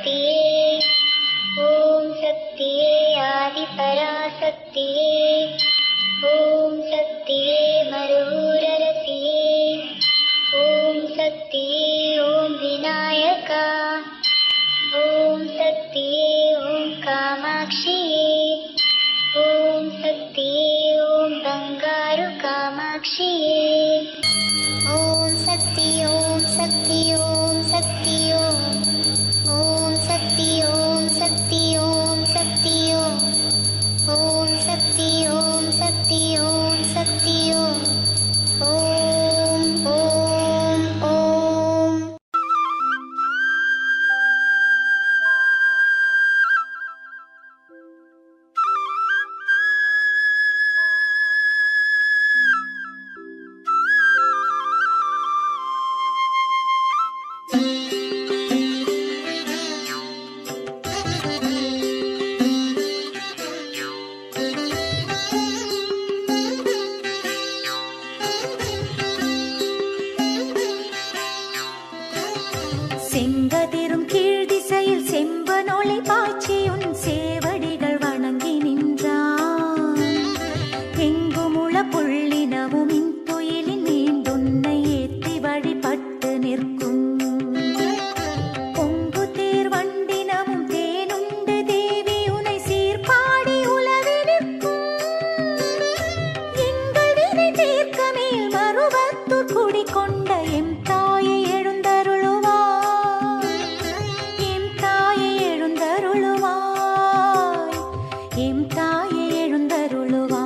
ಶಕ್ತಿಯೇ ಓಂ ಶಕ್ತಿಯೇ ಆದಿಪರಾಶಕ್ತಿಯೇ ಓಂ ಶಕ್ತಿಯೇ ಮರೂರರಸಿಯೇ ಓಂ ಶಕ್ತಿಯೇ ಓಂ ವಿನಾಯಕ ಓಂ ಶಕ್ತಿಯೇ ಓಂ ಕಾಮಾಕ್ಷಿಯೇ ಓಂ ಶಕ್ತಿಯೇ ಓಂ ಬಂಗಾರು ಕಾಮಾಕ್ಷಿಯೇ ಓಂ ಶಕ್ತಿ ಓಂ ಶಕ್ತಿ ಓಂ ಶಕ್ತಿ ಓಂ ಓಂ ಶಕ್ತಿ ಓಂ ಶಕ್ತಿ ಓಂ ಶಕ್ತಿ ಓಂ ಓಂ ಶಕ್ತಿ ಓಂ ಶಕ್ತಿ ಓಂ ಶಕ್ತಿ ಓಂ ಓಂ ಓಂ ಓಂ செங்கதிரும் கீழ் திசையில் செம்பனொளி பாய்ச்சியுன் சேவடிகள் வணங்கி நின்றான் எங்குமுள புள்ளினவும் இன்துயிலின் நீண்டுன்னை ஏத்தி வழிபட்டு நிற்கும் பொங்கு தேர் வண்டினமும் தேனுண்டு தேவி உனை சீர்பாடி உலவி நிற்கும் எங்கள் வினை தீர்க்க மேல் மறுவத்தூர் குடிகொண்ட எம் தாயை எழுந்தருளுவாய் எம் தாயை எழுந்தருளுவாய் எம் தாயை எழுந்தருளுவாய்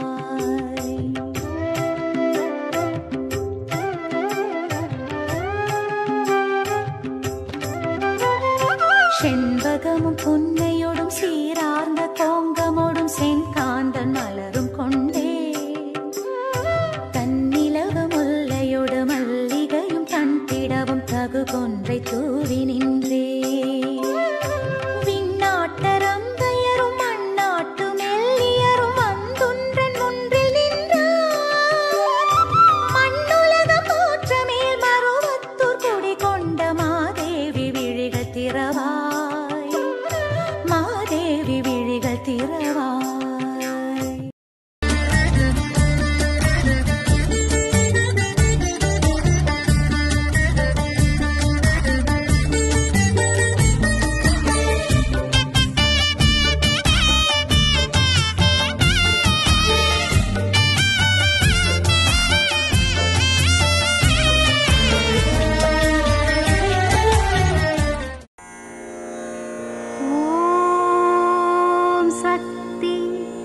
செண்பகமும் புன்னையோடும் சீரார்ந்த கோங்கமோடும் செங்காந்தன் மலரும் கொண்டே தன்னிலக முல்லையோடு மல்லிகையும் தன்பிடவும் தகு கொன்றை தூவி நின்றே விண்ணாட்டரம் தயரும் மண்ணாட்டு மெல்லியரும் வந்துன்றன் முன்றில் நின்றார் மண்ணுலகம் போற்ற மேல் மருவத்தூர் குடி கொண்ட மாதேவி விழிகள் திறவாய் மாதேவி விழிகள் திறவாய் ஓம் சக்தி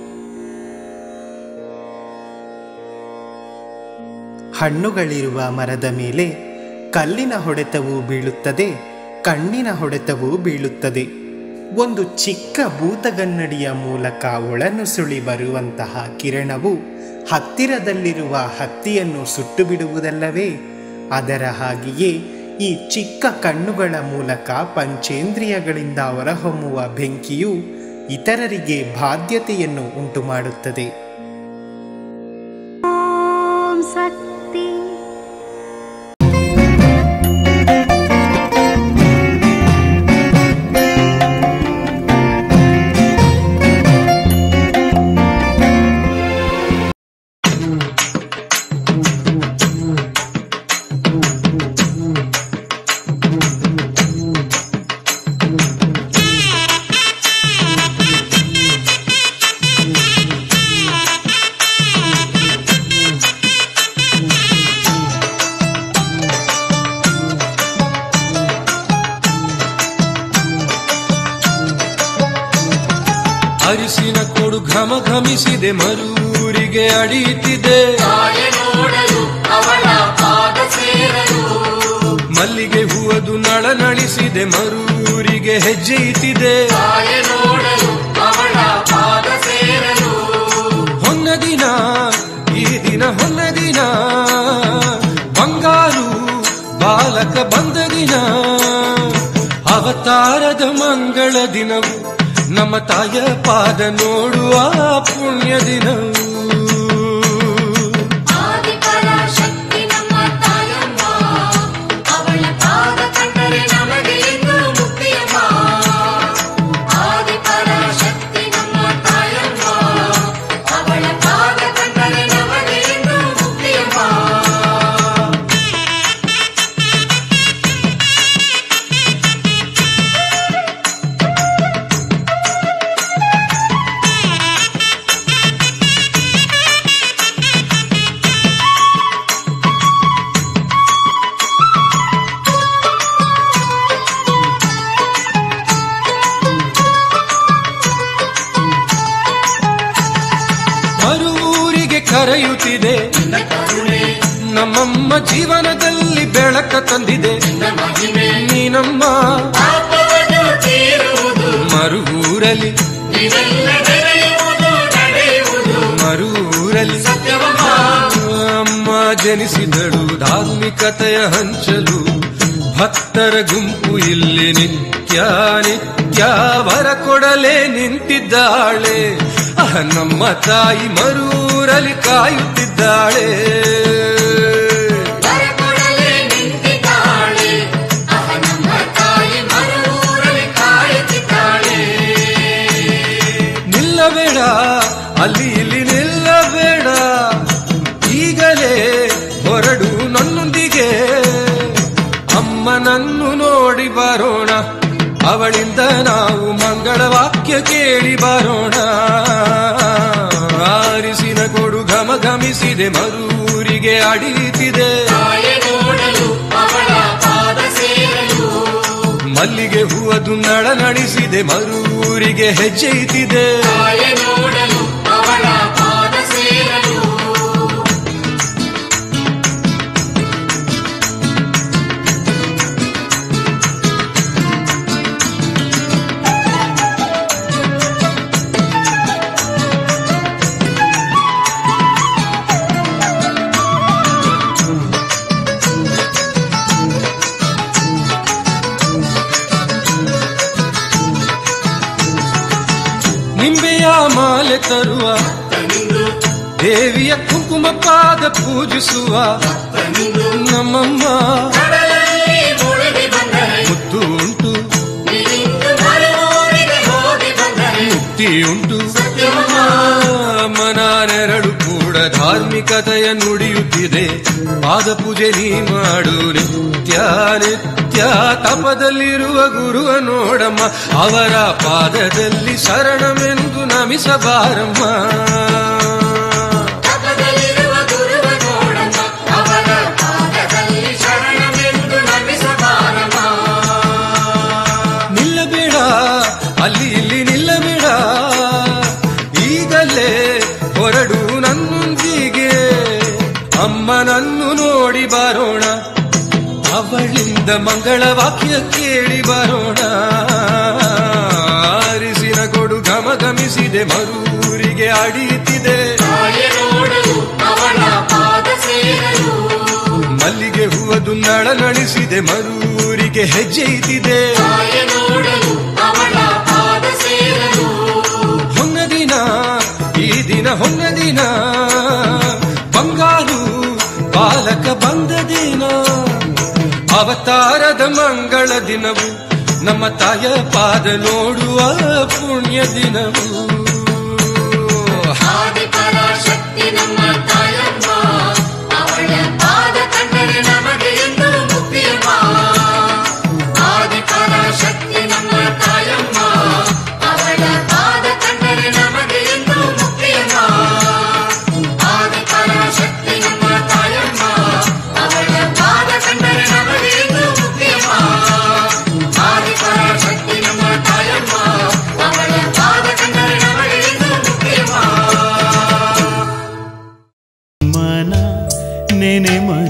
ಹಣ್ಣುಗಳಿರುವ ಮರದ ಮೇಲೆ ಕಲ್ಲಿನ ಹೊಡೆತವು ಬೀಳುತ್ತದೆ ಕಣ್ಣಿನ ಹೊಡೆತವು ಬೀಳುತ್ತದೆ ಒಂದು ಚಿಕ್ಕ ಭೂತಗನ್ನಡಿಯ ಮೂಲಕ ಒಳನುಸುಳಿ ಬರುವಂತಹ ಕಿರಣವು ಹತ್ತಿರದಲ್ಲಿರುವ ಹತ್ತಿಯನ್ನು ಸುಟ್ಟು ಬಿಡುವುದಲ್ಲವೇ ಅದರ ಹಾಗೆಯೇ ಈ ಚಿಕ್ಕ ಕಣ್ಣುಗಳ ಮೂಲಕ ಪಂಚೇಂದ್ರಿಯಗಳಿಂದ ಹೊರಹೊಮ್ಮುವ ಬೆಂಕಿಯು ಇತರರಿಗೆ ಬಾಧ್ಯತೆಯನ್ನು ಉಂಟುಮಾಡುತ್ತದೆ ஓம் சக்தி ಅರಿಸಿನ ಕೊಡು ಘಮ ಘಮಿಸಿದೆ ಮರೂರಿಗೆ ಅಡಿಯುತ್ತಿದೆ ಮಲ್ಲಿಗೆ ಹೂವದು ನಳನಳಿಸಿದೆ ಮರೂರಿಗೆ ಹೆಜ್ಜೆ ಇಟ್ಟಿದೆ ಹೊನ್ನ ದಿನ ಈ ದಿನ ಹೊನ್ನ ದಿನ ಬಂಗಾರು ಬಾಲಕ ಬಂದ ದಿನ ಅವತಾರದ ಮಂಗಳ ದಿನವು ನಮ್ಮ ತಾಯ ಪಾದ ನೋಡುವ ಪುಣ್ಯ ದಿನವು ಆದಿಪರಾಶಕ್ತಿ ನಮ್ಮ ತಾಯಮ್ಮ ಅವಳ ಪಾದ ಕಂಡರೆ ನಮಗೆ ಎಂದು ಮುಕ್ತಿಯಮ್ಮ ಜೀವನದಲ್ಲಿ ಬೆಳಕ ತಂದಿದೆ ಮಹಿಮೆ ನೀನಮ್ಮ ಪಾಪವನ್ನು ತೀರುವುದು ಮರುವೂರಲಿ ಇವೆಲ್ಲ ನಡೆಯುವುದು ನಡೆಯುವುದು ಮರುವೂರಲಿ ಸತ್ಯವಮ್ಮ ಅಮ್ಮ ಜನಿಸಿದಳು ಧಾರ್ಮಿಕತೆಯ ಹಂಚಲು ಭಕ್ತರ ಗುಂಪು ಇಲ್ಲಿ ನಿತ್ಯ ನಿತ್ಯ ವರ ಕೊಡಲೇ ನಿಂತಿದ್ದಾಳೆ ಅಹ, ನಮ್ಮ ತಾಯಿ ಮರೂರಲಿ ಕಾಯುತ್ತಿದ್ದಾಳೆ ಬರಕೊಡಲೇ ನಿಂತಿದ್ದಾಳೆ ಅಹ ನಮ್ಮ ತಾಯಿ ಮರುವೂರಲ್ಲಿ ಕಾಯುತ್ತಿದ್ದಾಳೆ ನಿಲ್ಲಬೇಡ ಅಲ್ಲಿ ಇಲ್ಲಿ ನಿಲ್ಲಬೇಡ ಈಗಲೇ ಹೊರಡು ನನ್ನೊಂದಿಗೆ ಅಮ್ಮನನ್ನು ನೋಡಿ ಬರೋಣ ಅವಳಿಂದ ನಾವು ಮಂಗಳ ವಾಕ್ಯ ಕೇಳಿ ಬರೋಣ ಆರಿಸಿನ ಕೊಡು ಘಮ ಘಮಿಸಿದೆ ಮರೂರಿಗೆ ಅಡೀತಿದೆ ತಾಯಿ ನೋಡಲು ಅವಳ ಪಾದ ಸೇರಲು ಮಲ್ಲಿಗೆ ಹೂವದು ನಳ ನಡೆಸಿದೆ ಮರೂರಿಗೆ ಹೆಜ್ಜೆ ಇತ್ತಿದೆ ತಾಯಿ ನೋಡಲು ಅವಳ ಪಾದ ಸೇರಲು ನಿಂಬೆಯ ಮಾಲೆ ತರುವ ತನಿಂದು ದೇವಿಯ ಕುಂಕುಮ ಪಾದ ಪೂಜಿಸುವ ತನಿಂದು ನಮ್ಮಮ್ಮ ಕಡಲಲ್ಲಿ ಮುಳುಗಿ ಬಂದರೆ ಮುತ್ತು ಉಂಟು ನೀನಿಂದು ಮರುವೂರಿಗೆ ಹೋಗಿ ಬಂದರೆ ಮುಕ್ತಿ ಉಂಟು ಸತ್ಯವಮ್ಮ ಮನ ನೆರಳು ಕೂಡ ಧಾರ್ಮಿಕತೆಯ ನುಡಿಯುತ್ತಿದೆ ಪಾದ ಪೂಜೆ ನೀ ಮಾಡು ನಿತ್ಯ ನಿತ್ಯ ತಪದಲ್ಲಿರುವ ಗುರುವ ನೋಡಮ್ಮ ಅವರ ಪಾದದಲ್ಲಿ ಶರಣಮೆಂದು ನಮಿಸಬಾರಮ್ಮ ತಪದಲ್ಲಿರುವ ಗುರುವ ನೋಡಮ್ಮ ಅವರ ಪಾದದಲ್ಲಿ ಶರಣವೆಂದು ನಮಿಸಬಾರಮ್ಮ ನಿಲ್ಲಬೇಡ ಅಲ್ಲಿ ಇಲ್ಲಿ ನಿಲ್ಲಬೇಡ ಈಗಲೇ ಹೊರಡು ನನ್ನೊಂದಿಗೆ ಅಮ್ಮನನ್ನು ನೋಡಿ ಬರೋಣ ಅವಳಿಂದ ಮಂಗಳ ವಾಕ್ಯ ಕೇಳಿ ಬರೋಣ ಅರಿಸಿನ ಕೊಡು ಘಮ ಘಮಿಸಿದೆ ಮರೂರಿಗೆ ಅಡೀತಿದೆ ತಾಯಿ ನೋಡಲು ಅವಳ ಪಾದ ಸೇರಲು ಮಲ್ಲಿಗೆ ಹೂವದು ನಳ ನಡೆಸಿದೆ ಮರೂರಿಗೆ ಹೆಜ್ಜೆ ಇತ್ತಿದೆ ತಾಯಿ ನೋಡಲು ಅವಳ ಪಾದ ಸೇರಲು ಹೊನ್ನ ದಿನ ಈ ದಿನ ಹೊನ್ನ ದಿನ ಬಂಗಾರು ಬಾಲಕ ಬಂದ ದಿನ ಅವತಾರದ ಮಂಗಳ ದಿನವು ನಮ್ಮ ತಾಯ ಪಾದ ನೋಡುವ ಪುಣ್ಯ ದಿನವು ಆದಿಪರಾಶಕ್ತಿ ನಮ್ಮ ತಾಯಮ್ಮ ಅವಳ ಪಾದ ಕಂಡರೆ ನಮಗೆ ಎಂದು ಮುಕ್ತಿಯಮ್ಮ ಆದಿಪರಾಶಕ್ತಿ ನಮ್ಮ ತಾಯಮ್ಮ ಅವಳ ಪಾದ ಕಂಡರೆ ನಮಗೆ ಎಂದು ಮುಕ್ತಿಯಮ್ಮ ಆದಿಪರಾಶಕ್ತಿ ನಮ್ಮ ತಾಯಮ್ಮ ಅವಳ ಪಾದ ಕಂಡರೆ ನಮಗೆ ಎಂದು ಮುಕ್ತಿಯಮ್ಮ ಆದಿಪರಾಶಕ್ತಿ ನಮ್ಮ ತಾಯಮ್ಮ ಅವಳ ಪಾದ ಕಂಡರೆ ನಮಗೆ ಎಂದು ಮುಕ್ತಿಯಮ್ಮ ಮನ ನೆನೆ ಮನ